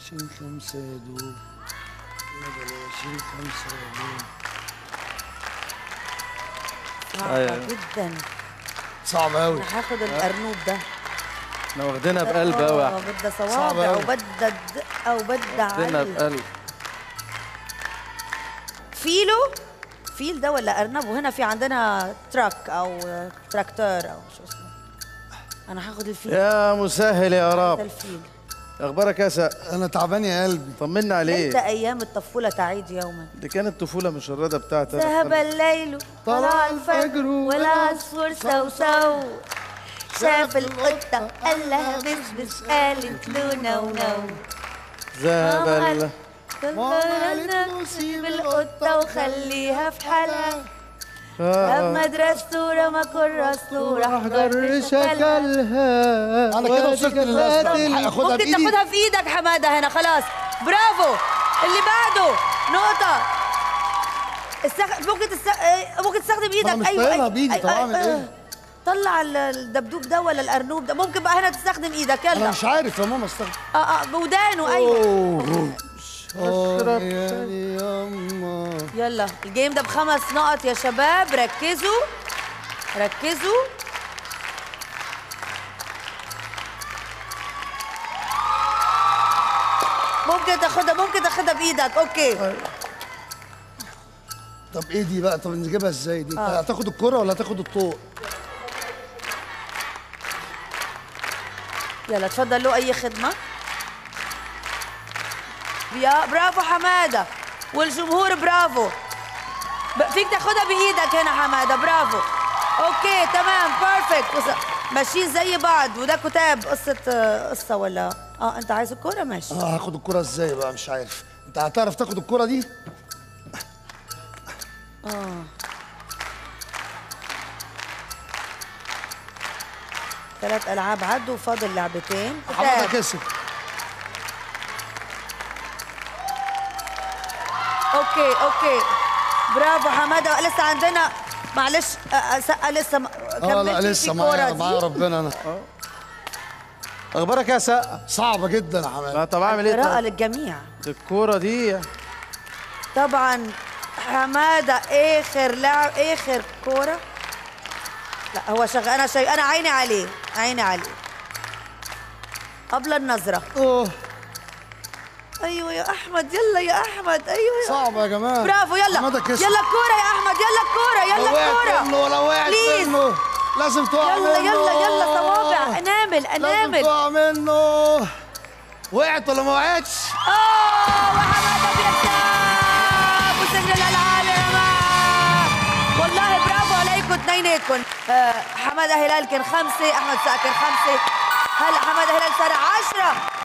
عشرين خمسة يا دوب يلا عشرين خمسة يا دوب صعبة أيوة. جدا صعب أوي انا هاخد الارنوب ده احنا واخدينها بقلب قوي اه بدها صعبة صوابع أوي. وبدها دقة وبدها واخدينها علق بقلب فيلو فيل ده ولا ارنب وهنا في عندنا تراك او تراكتور او شو اسمه انا هاخد الفيل يا مسهل يا ده رب الفيل اخبارك يا سا أنا تعبان يا قلبي طمنا انت عليك ايام الطفوله تعيد يوما دي كانت طفوله مشرده بتاعتي أنا ذهب خالص. الليل طلع طلع الفجر الفجر والعصفور سوسو شاف القطة قال لها بس بس قالت له نو نو ذهب ال- ماما قالت له سيب سيب القطة وخليها في حالها آه. لما درسته رمى كراسته راح احضر جر شكلها شكلها أنا كده وصلت للأسباب وادي هاخدها ممكن بإيدي تاخدها في ايدك حماده هنا خلاص برافو اللي بعده نقطة استخ... ممكن تست... إيه، ممكن تستخدم ايدك أنا مش ايوه طايلها أي- بإيدي، أي- طب أي- أعمل إيه؟ آه. طلع ال- الدبدوب ده ولا الارنوب ده ممكن بقى هنا تستخدم ايدك أنا يلا مش عارف يا ماما استغفر اه اه بودانه ايوه أوه اشرب يا يما يلا الجيم ده بخمس نقط يا شباب ركزوا ركزوا ممكن تاخدها ممكن تاخدها بايدك اوكي طب ايه دي بقى طب نجيبها ازاي دي آه. هتاخد الكرة ولا هتاخد الطوق يلا تفضل له اي خدمه يا برافو حماده والجمهور برافو ب- فيك تاخدها بايدك هنا حماده برافو اوكي تمام بيرفكت ماشيين زي بعض وده كتاب قصه آه، قصه ولا اه انت عايز الكوره ماشي اه هاخد الكرة ازاي بقى مش عارف انت هتعرف تاخد الكرة دي اه ثلاث العاب عدوا وفاضل لعبتين حمادة كتاب. كسب اوكي اوكي برافو حماده لسه عندنا معلش آه، آه، سقه لسه ما- اه كملتي لا في لسه كورة معايا دي؟ معايا ربنا انا اخبارك يا سا صعبة جدا يا حماد لا طب اعمل ايه قراءة طب؟ للجميع الكوره دي طبعا حماده اخر لاعب اخر كوره لا هو شغال انا شايف انا عيني عليه عيني عليه قبل النظره اوه ايوه يا احمد يلا يا احمد ايوه يا صعبة يا جماعة برافو يلا حمادة كسب يلا الكوره يا احمد يلا الكوره يلا لو وقعت منه الكوره ولا وقعت Please. منه لازم تقع يلا منه يلا يلا صوابع انامل لازم انامل تقع منه وقعت ولا ما وقعتش اه وحماده بيكسب وسجل الالعاب يا جماعه والله برافو عليكم اثنيناتكم آه حماده هلال كان خمسه احمد ساكن خمسه هلا حماده هلال صار عشرة